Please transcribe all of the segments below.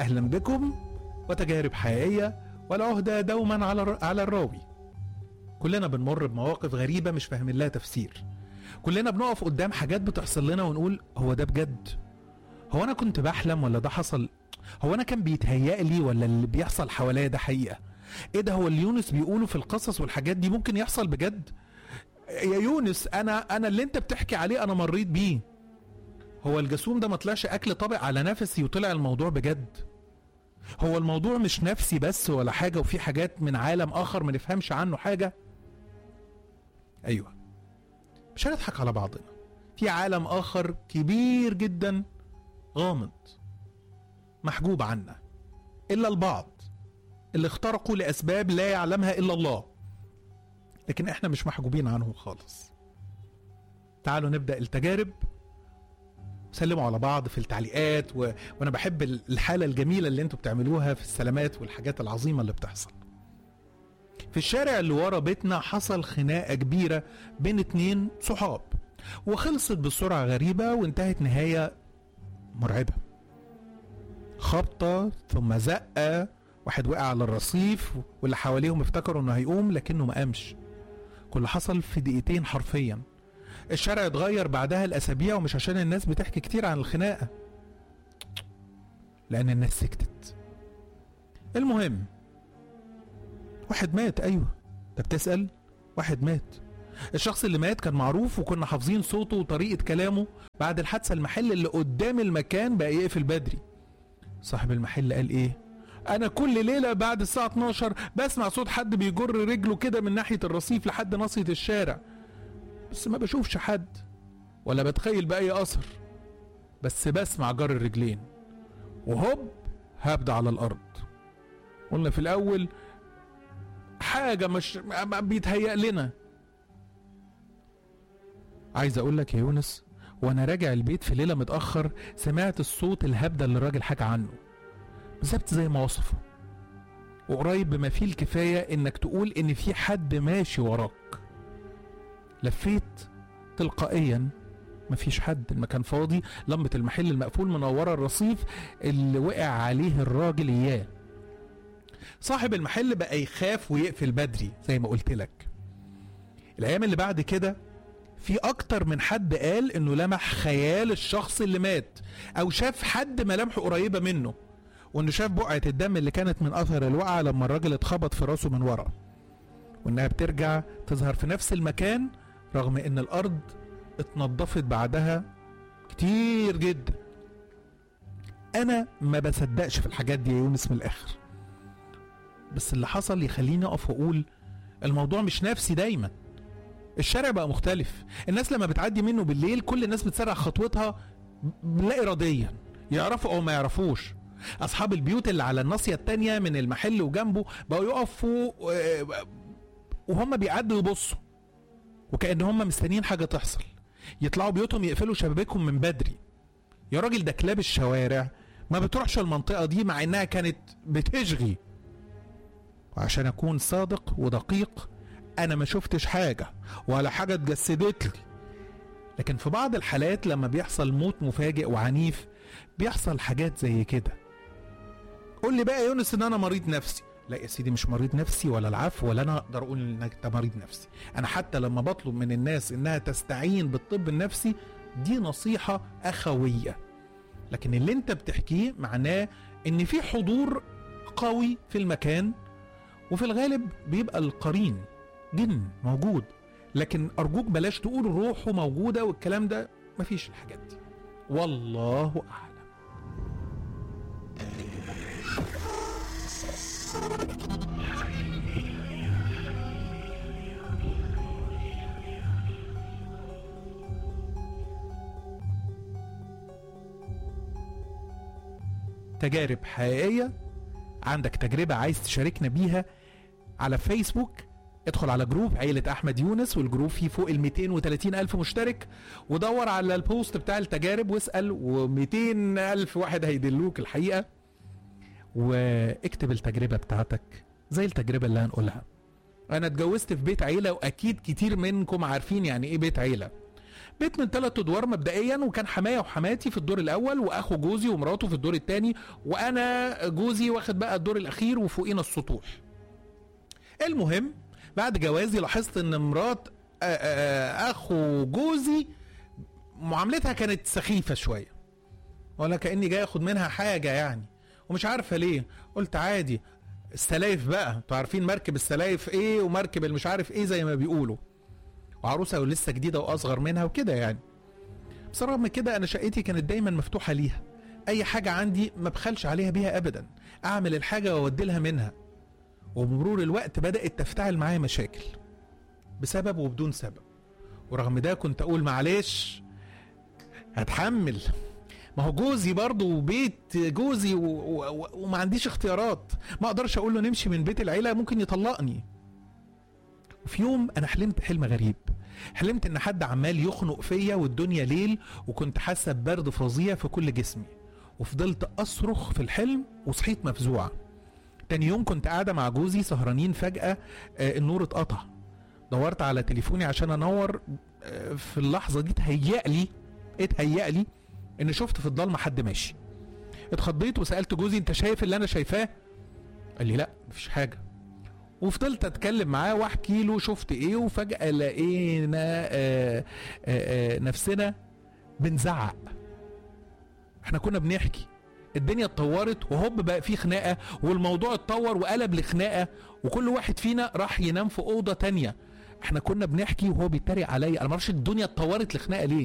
أهلا بكم وتجارب حقيقية والعهدة دوما على الر- على الراوي كلنا بنمر بمواقف غريبة مش فاهمين لها تفسير كلنا بنقف قدام حاجات بتحصل لنا ونقول هو ده بجد هو أنا كنت بحلم ولا ده حصل هو أنا كان بيتهيأ لي ولا اللي بيحصل حواليا ده حقيقة ايه ده هو اللي يونس بيقوله في القصص والحاجات دي ممكن يحصل بجد يا يونس انا انا اللي انت بتحكي عليه انا مريت بيه هو الجاسوم ده ما طلعش اكل طابق على نفسي وطلع الموضوع بجد هو الموضوع مش نفسي بس ولا حاجه وفي حاجات من عالم اخر ما نفهمش عنه حاجه ايوه مش هنضحك على بعضنا في عالم اخر كبير جدا غامض محجوب عنا الا البعض اللي اخترقوا لاسباب لا يعلمها الا الله لكن احنا مش محجوبين عنه خالص تعالوا نبدا التجارب سلموا على بعض في التعليقات و... وانا بحب ال- الحاله الجميله اللي انتوا بتعملوها في السلامات والحاجات العظيمه اللي بتحصل في الشارع اللي ورا بيتنا حصل خناقه كبيره بين اتنين صحاب وخلصت بسرعه غريبه وانتهت نهايه مرعبه خبطه ثم زقه واحد وقع على الرصيف واللي حواليهم افتكروا انه هيقوم لكنه ما قامش كل حصل في دقيقتين حرفيا الشارع اتغير بعدها الاسابيع ومش عشان الناس بتحكي كتير عن الخناقه لان الناس سكتت المهم واحد مات ايوه انت بتسال واحد مات الشخص اللي مات كان معروف وكنا حافظين صوته وطريقه كلامه بعد الحادثه المحل اللي قدام المكان بقى يقفل بدري صاحب المحل قال ايه انا كل ليله بعد الساعه 12 بسمع صوت حد بيجر رجله كده من ناحيه الرصيف لحد ناصيه الشارع بس ما بشوفش حد ولا بتخيل باي اثر بس بسمع جر الرجلين وهوب هبدا على الارض قلنا في الاول حاجه مش ما- ما بيتهيأ لنا عايز اقول لك يا يونس وانا راجع البيت في ليله متاخر سمعت الصوت الهبده اللي الراجل حكى عنه بالظبط زي ما وصفه وقريب بما فيه الكفايه انك تقول ان في حد ماشي وراك لفيت تلقائيا مفيش حد المكان فاضي لمبة المحل المقفول منورة الرصيف اللي وقع عليه الراجل اياه صاحب المحل بقى يخاف ويقفل بدري زي ما قلت لك الايام اللي بعد كده في اكتر من حد قال انه لمح خيال الشخص اللي مات او شاف حد ملامحه قريبة منه وانه شاف بقعة الدم اللي كانت من اثر الوقعة لما الراجل اتخبط في راسه من ورا وانها بترجع تظهر في نفس المكان رغم ان الارض اتنضفت بعدها كتير جدا انا ما بصدقش في الحاجات دي يا يونس من الاخر بس اللي حصل يخليني اقف واقول الموضوع مش نفسي دايما الشارع بقى مختلف الناس لما بتعدي منه بالليل كل الناس بتسرع خطوتها لا اراديا يعرفوا او ما يعرفوش اصحاب البيوت اللي على الناصيه التانية من المحل وجنبه بقوا يقفوا آه، وهم بيعدوا يبصوا وكأن هم مستنيين حاجة تحصل يطلعوا بيوتهم يقفلوا شبابيكهم من بدري يا راجل ده كلاب الشوارع ما بتروحش المنطقة دي مع انها كانت بتشغي وعشان اكون صادق ودقيق انا ما شفتش حاجة ولا حاجة اتجسدت لي لكن في بعض الحالات لما بيحصل موت مفاجئ وعنيف بيحصل حاجات زي كده قول لي بقى يا يونس ان انا مريض نفسي لا يا سيدي مش مريض نفسي ولا العفو ولا انا اقدر اقول انك انت مريض نفسي انا حتى لما بطلب من الناس انها تستعين بالطب النفسي دي نصيحة اخوية لكن اللي انت بتحكيه معناه ان في حضور قوي في المكان وفي الغالب بيبقى القرين جن موجود لكن ارجوك بلاش تقول روحه موجودة والكلام ده مفيش الحاجات دي والله اعلم تجارب حقيقية عندك تجربة عايز تشاركنا بيها على فيسبوك ادخل على جروب عيلة أحمد يونس والجروب فيه فوق ال 230 ألف مشترك ودور على البوست بتاع التجارب واسأل و200 ألف واحد هيدلوك الحقيقة واكتب التجربة بتاعتك زي التجربة اللي هنقولها أنا اتجوزت في بيت عيلة وأكيد كتير منكم عارفين يعني إيه بيت عيلة بيت من ثلاث ادوار مبدئيا وكان حماية وحماتي في الدور الاول واخو جوزي ومراته في الدور الثاني وانا جوزي واخد بقى الدور الاخير وفوقينا السطوح المهم بعد جوازي لاحظت ان مرات آه، آه، اخو جوزي معاملتها كانت سخيفة شوية ولا كأني جاي اخد منها حاجة يعني ومش عارفة ليه قلت عادي السلايف بقى انتوا عارفين مركب السلايف ايه ومركب المش عارف ايه زي ما بيقولوا وعروسه ولسه جديده واصغر منها وكده يعني بس رغم كده انا شقتي كانت دايما مفتوحه ليها اي حاجه عندي ما بخلش عليها بيها ابدا اعمل الحاجه واودي لها منها وبمرور الوقت بدات تفتعل معايا مشاكل بسبب وبدون سبب ورغم ده كنت اقول معلش هتحمل ما هو جوزي برضه وبيت جوزي و... و... وما عنديش اختيارات ما اقدرش اقول له نمشي من بيت العيله ممكن يطلقني وفي يوم انا حلمت حلم غريب حلمت ان حد عمال يخنق فيا والدنيا ليل وكنت حاسه ببرد فظيع في كل جسمي وفضلت اصرخ في الحلم وصحيت مفزوعه تاني يوم كنت قاعده مع جوزي سهرانين فجاه آه، النور اتقطع دورت على تليفوني عشان انور آه، في اللحظه دي اتهيأ لي اتهيأ لي ان شفت في الضلمه حد ماشي اتخضيت وسالت جوزي انت شايف اللي انا شايفاه قال لي لا مفيش حاجه وفضلت اتكلم معاه واحكي له شفت ايه وفجاه لقينا آه، آه، آه، نفسنا بنزعق احنا كنا بنحكي الدنيا اتطورت وهوب بقى في خناقه والموضوع اتطور وقلب لخناقه وكل واحد فينا راح ينام في اوضه تانية احنا كنا بنحكي وهو بيتريق عليا انا معرفش الدنيا اتطورت لخناقه ليه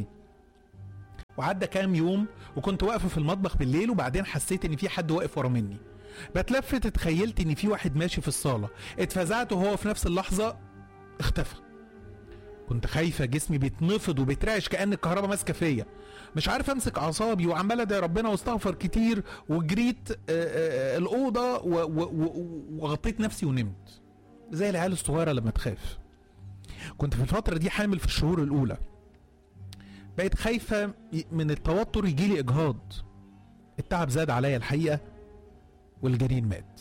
وعدى كام يوم وكنت واقفه في المطبخ بالليل وبعدين حسيت ان في حد واقف ورا مني بتلفت اتخيلت ان في واحد ماشي في الصاله اتفزعت وهو في نفس اللحظه اختفى كنت خايفه جسمي بيتنفض وبيترعش كان الكهرباء ماسكه فيا مش عارف امسك اعصابي وعمال ادعي ربنا واستغفر كتير وجريت آه، آه، الاوضه و- و- و- وغطيت نفسي ونمت زي العيال الصغيره لما تخاف كنت في الفتره دي حامل في الشهور الاولى بقيت خايفه من التوتر يجيلي اجهاض التعب زاد عليا الحقيقه والجنين مات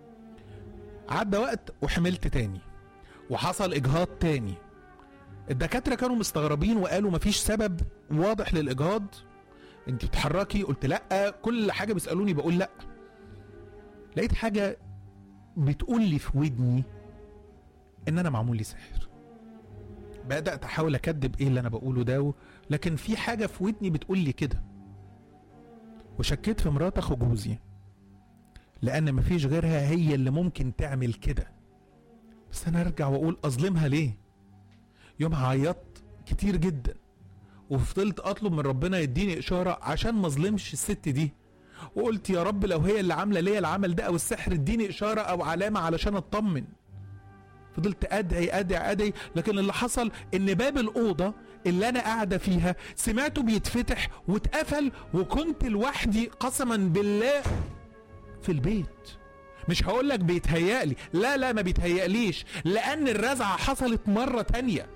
عدى وقت وحملت تاني وحصل اجهاض تاني الدكاتره كانوا مستغربين وقالوا مفيش سبب واضح للاجهاض انت بتتحركي قلت لا كل حاجه بيسالوني بقول لا لقيت حاجه بتقول لي في ودني ان انا معمول لي سحر بدات احاول اكذب ايه اللي انا بقوله ده و- لكن في حاجه في ودني بتقول لي كده وشكيت في مرات اخو جوزي لان مفيش غيرها هي اللي ممكن تعمل كده بس انا ارجع واقول اظلمها ليه يومها عيطت كتير جدا وفضلت اطلب من ربنا يديني اشاره عشان ما اظلمش الست دي وقلت يا رب لو هي اللي عامله ليا العمل ده او السحر اديني اشاره او علامه علشان اطمن فضلت ادعي ادعي ادعي لكن اللي حصل ان باب الاوضه اللي انا قاعده فيها سمعته بيتفتح واتقفل وكنت لوحدي قسما بالله في البيت مش هقول لك بيتهيألي لا لا ما بيتهيأليش لأن الرزعة حصلت مرة تانية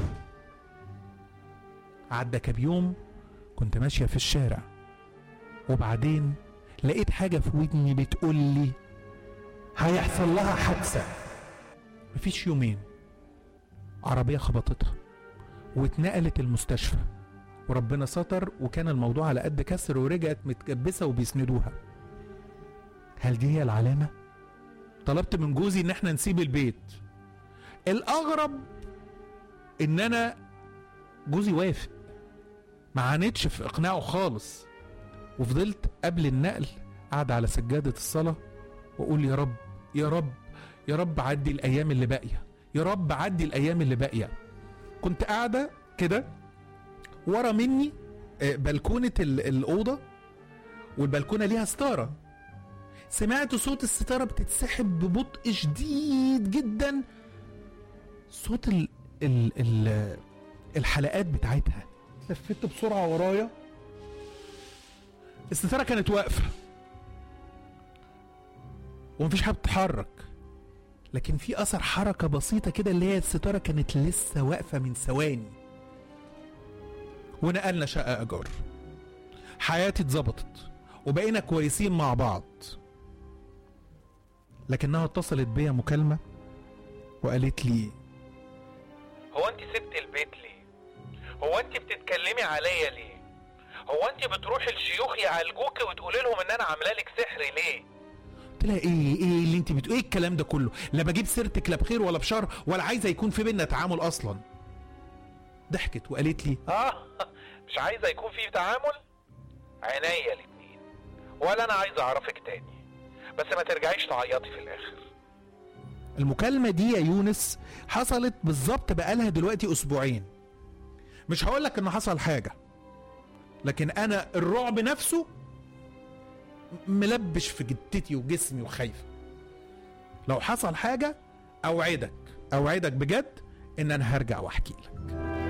عدى كام يوم كنت ماشية في الشارع وبعدين لقيت حاجة في ودني بتقول لي هيحصل لها حادثة مفيش يومين عربية خبطتها واتنقلت المستشفى وربنا ستر وكان الموضوع على قد كسر ورجعت متكبسة وبيسندوها هل دي هي العلامة؟ طلبت من جوزي ان احنا نسيب البيت الاغرب ان انا جوزي وافق ما عانتش في اقناعه خالص وفضلت قبل النقل قاعد على سجادة الصلاة واقول يا رب يا رب يا رب عدي الايام اللي باقية يا رب عدي الايام اللي باقية كنت قاعدة كده ورا مني آه، بلكونة ال- الأوضة والبلكونة ليها ستارة سمعت صوت الستارة بتتسحب ببطء شديد جدا صوت ال ال ال الحلقات بتاعتها لفت بسرعة ورايا الستارة كانت واقفة ومفيش حاجة بتتحرك لكن في أثر حركة بسيطة كده اللي هي الستارة كانت لسه واقفة من ثواني ونقلنا شقة إيجار حياتي اتظبطت وبقينا كويسين مع بعض لكنها اتصلت بيا مكالمة وقالت لي هو انت سبت البيت ليه هو انت بتتكلمي عليا ليه هو انت بتروحي لشيوخ يعالجوكي وتقولي لهم ان انا عامله لك سحر ليه قلت لها ايه ايه اللي انت بتقول ايه الكلام ده كله لا بجيب سيرتك لا بخير ولا بشر ولا عايزه يكون في بينا تعامل اصلا ضحكت وقالت لي اه مش عايزه يكون في تعامل عينيا الاتنين ولا انا عايز اعرفك تاني بس ما ترجعيش تعيطي في الاخر المكالمة دي يا يونس حصلت بالظبط بقالها دلوقتي أسبوعين مش هقول لك إن حصل حاجة لكن أنا الرعب نفسه ملبش في جدتي وجسمي وخايفة لو حصل حاجة أوعدك أوعدك بجد إن أنا هرجع وأحكي لك